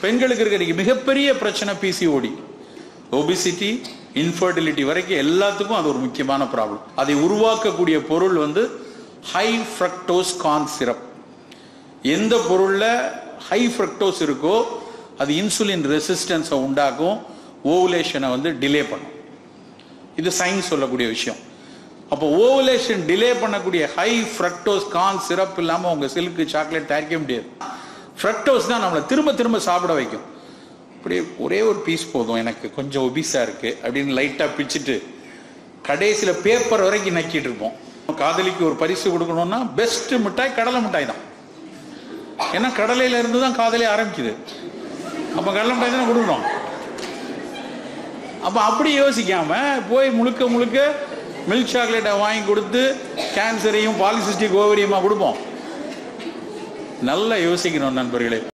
பெண்களுக்கு இருக்கிற மிகப்பெரிய பிரச்சனை பிசிஓடி ஒபிசிட்டி இன்ஃபர்டிலிட்டி வரைக்கும் எல்லாத்துக்கும் அது ஒரு முக்கியமான ப்ராப்ளம் அதை உருவாக்கக்கூடிய பொருள் வந்து ஹை ஃப்ரக்டோஸ் கார்ன் சிரப் எந்த பொருள்ல ஹை ஃப்ரக்டோஸ் இருக்கோ அது இன்சுலின் ரெசிஸ்டன்ஸை உண்டாக்கும் ஓவுலேஷனை வந்து டிலே பண்ணும் இது சயின்ஸ் சொல்லக்கூடிய விஷயம் அப்போ ஓவலேஷன் டிலே பண்ணக்கூடிய ஹை ஃப்ரக்டோஸ் கார்ன் சிரப் இல்லாமல் உங்கள் சில்க்கு சாக்லேட் தயாரிக்க முடியாது ஃப்ரக்டோஸ் தான் நம்மளை திரும்ப திரும்ப சாப்பிட வைக்கும் அப்படியே ஒரே ஒரு பீஸ் போதும் எனக்கு கொஞ்சம் ஒபிஸாக இருக்கு அப்படின்னு லைட்டாக பிச்சுட்டு கடைசியில் பேப்பர் வரைக்கும் நக்கிட்டு இருப்போம் காதலிக்கு ஒரு பரிசு கொடுக்கணும்னா பெஸ்ட் மிட்டாய் கடலை மிட்டாய் தான் ஏன்னா கடலையில இருந்து தான் காதலே ஆரம்பிக்குது அப்போ கடலை மிட்டாய் தானே கொடுக்கணும் அப்போ அப்படி யோசிக்காம போய் முழுக்க முழுக்க மில்க் சாக்லேட்டை வாங்கி கொடுத்து கேன்சரையும் பாலிசிஸ்டிக் ஓவரியுமா கொடுப்போம் நல்லா யோசிக்கணும் நண்பர்களே